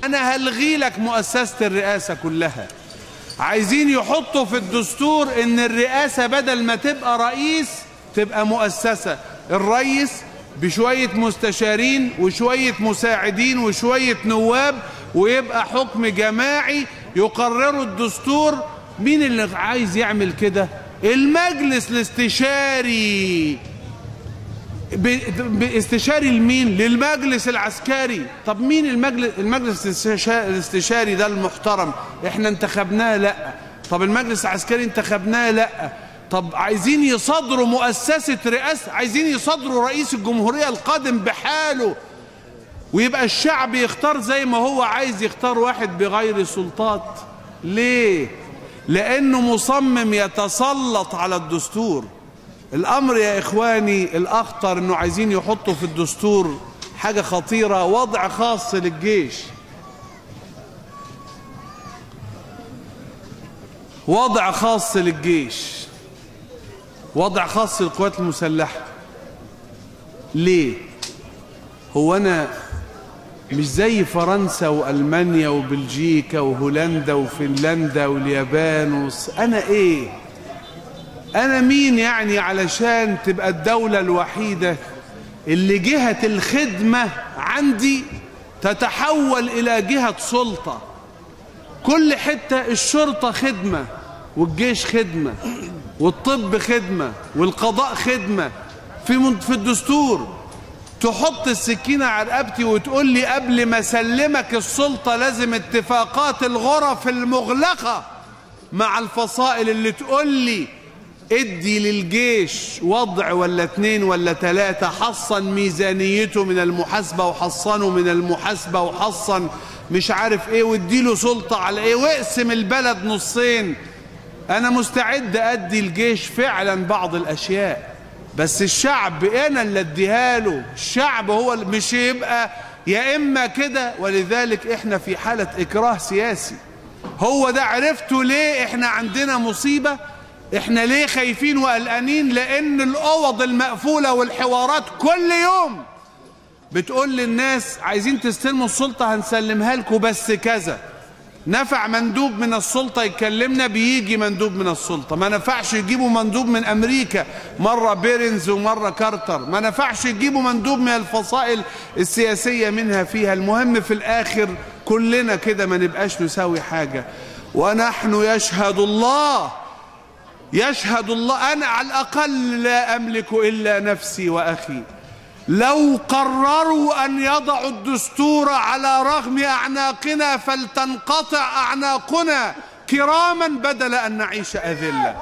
انا هلغي لك مؤسسة الرئاسة كلها عايزين يحطوا في الدستور ان الرئاسة بدل ما تبقى رئيس تبقى مؤسسة الرئيس بشوية مستشارين وشوية مساعدين وشوية نواب ويبقى حكم جماعي يقرروا الدستور مين اللي عايز يعمل كده المجلس الاستشاري ب- باستشاري لمين للمجلس العسكري طب مين المجلس المجلس الاستشا- الاستشاري ده المحترم احنا انتخبناه لا طب المجلس العسكري انتخبناه لا طب عايزين يصدروا مؤسسة رئاسة عايزين يصدروا رئيس الجمهورية القادم بحاله ويبقى الشعب يختار زي ما هو عايز يختار واحد بغير سلطات ليه لانه مصمم يتسلط على الدستور الامر يا اخواني الاخطر انه عايزين يحطوا في الدستور حاجه خطيره وضع خاص للجيش وضع خاص للجيش وضع خاص للقوات المسلحه ليه هو انا مش زي فرنسا والمانيا وبلجيكا وهولندا وفنلندا واليابان وص... انا ايه انا مين يعني علشان تبقى الدولة الوحيدة اللي جهة الخدمة عندي تتحول الى جهة سلطة كل حتة الشرطة خدمة والجيش خدمة والطب خدمة والقضاء خدمة في من- في الدستور تحط السكينة على رقبتي وتقول لي قبل ما اسلمك السلطة لازم اتفاقات الغرف المغلقة مع الفصائل اللي تقول لي ادي للجيش وضع ولا اتنين ولا تلاتة حصن ميزانيته من المحاسبة وحصنه من المحاسبة وحصن مش عارف ايه واديله سلطة على ايه واقسم البلد نصين انا مستعد ادي الجيش فعلا بعض الاشياء بس الشعب انا اللي اديها له الشعب هو اللي مش يبقى يا اما كده ولذلك احنا في حالة اكراه سياسي هو ده عرفتوا ليه احنا عندنا مصيبة احنا ليه خايفين وقلقانين لان الاوض المقفولة والحوارات كل يوم بتقول للناس عايزين تستلموا السلطة هنسلمها لكم بس كذا نفع مندوب من السلطة يكلمنا بيجي مندوب من السلطة ما نفعش يجيبوا مندوب من أمريكا مرة بيرنز ومرة كارتر ما نفعش يجيبوا مندوب من الفصائل السياسية منها فيها المهم في الآخر كلنا كده ما نبقاش نساوي حاجة ونحن يشهد الله يشهد الله أنا على الأقل لا أملك إلا نفسي وأخي لو قرروا أن يضعوا الدستور على رغم أعناقنا فلتنقطع أعناقنا كراما بدل أن نعيش أذلة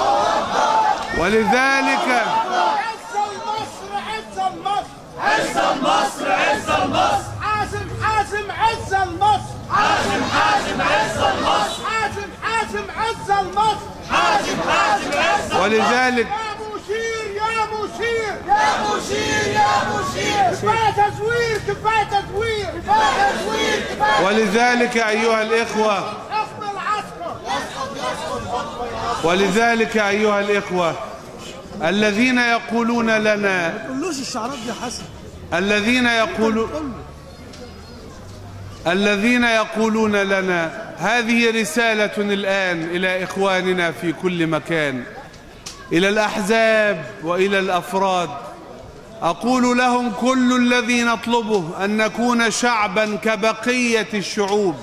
ولذلك عز مصر عز مصر عز مصر عز مصر حازم حازم عز مصر حازم حازم عز مصر حازم حازم عز مصر حازم حازم عز ولذلك يا مشير يا مشير يا مشير يا مشير كفايه تزوير كفايه تزوير كفايه تزوير كفايه ولذلك أيها الإخوة حكم العسكر ولذلك أيها الإخوة الذين يقولون لنا تقولوش الشعارات دي يا حسن الذين يقولون الذين يقولون لنا هذه رسالة الآن إلى إخواننا في كل مكان إلى الأحزاب وإلى الأفراد أقول لهم كل الذي نطلبه أن نكون شعبا كبقية الشعوب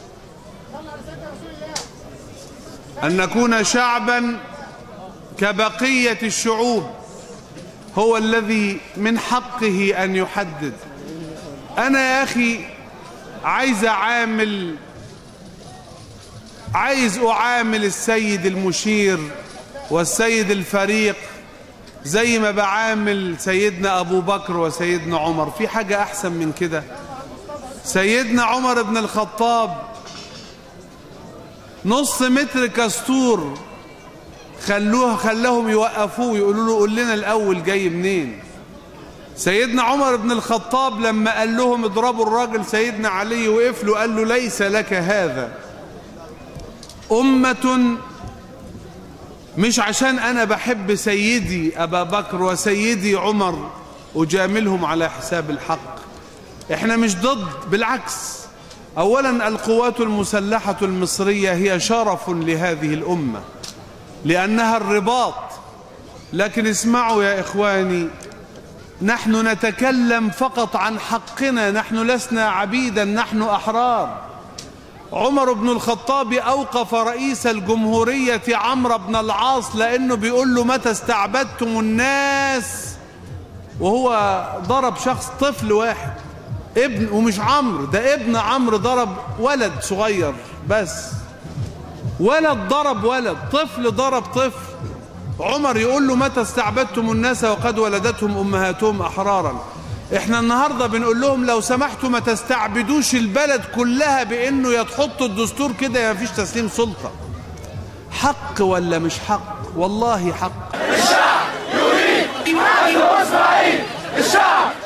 أن نكون شعبا كبقية الشعوب هو الذي من حقه أن يحدد أنا يا أخي عايز أعامل عايز أعامل السيد المشير والسيد الفريق زي ما بعامل سيدنا أبو بكر وسيدنا عمر في حاجة أحسن من كده سيدنا عمر بن الخطاب نص متر كستور خلوه خلاهم يوقفوه يقولوا له قول لنا الأول جاي منين سيدنا عمر بن الخطاب لما قال لهم اضربوا الراجل سيدنا علي وقف له قال له ليس لك هذا أمة مش عشان أنا بحب سيدي أبا بكر وسيدي عمر أجاملهم على حساب الحق احنا مش ضد بالعكس اولا القوات المسلحه المصريه هي شرف لهذه الامه لانها الرباط لكن اسمعوا يا اخواني نحن نتكلم فقط عن حقنا نحن لسنا عبيدا نحن احرار عمر بن الخطاب اوقف رئيس الجمهوريه عمرو بن العاص لانه بيقول له متى استعبدتم الناس وهو ضرب شخص طفل واحد ابن ومش عمرو ده ابن عمرو ضرب ولد صغير بس ولد ضرب ولد طفل ضرب طفل عمر يقول له متى استعبدتم الناس وقد ولدتهم امهاتهم احرارا احنا النهارده بنقول لهم لو سمحتوا ما تستعبدوش البلد كلها بانه يا تحطوا الدستور كده يا مفيش تسليم سلطه حق ولا مش حق والله حق الشعب يريد حل اسرائيل الشعب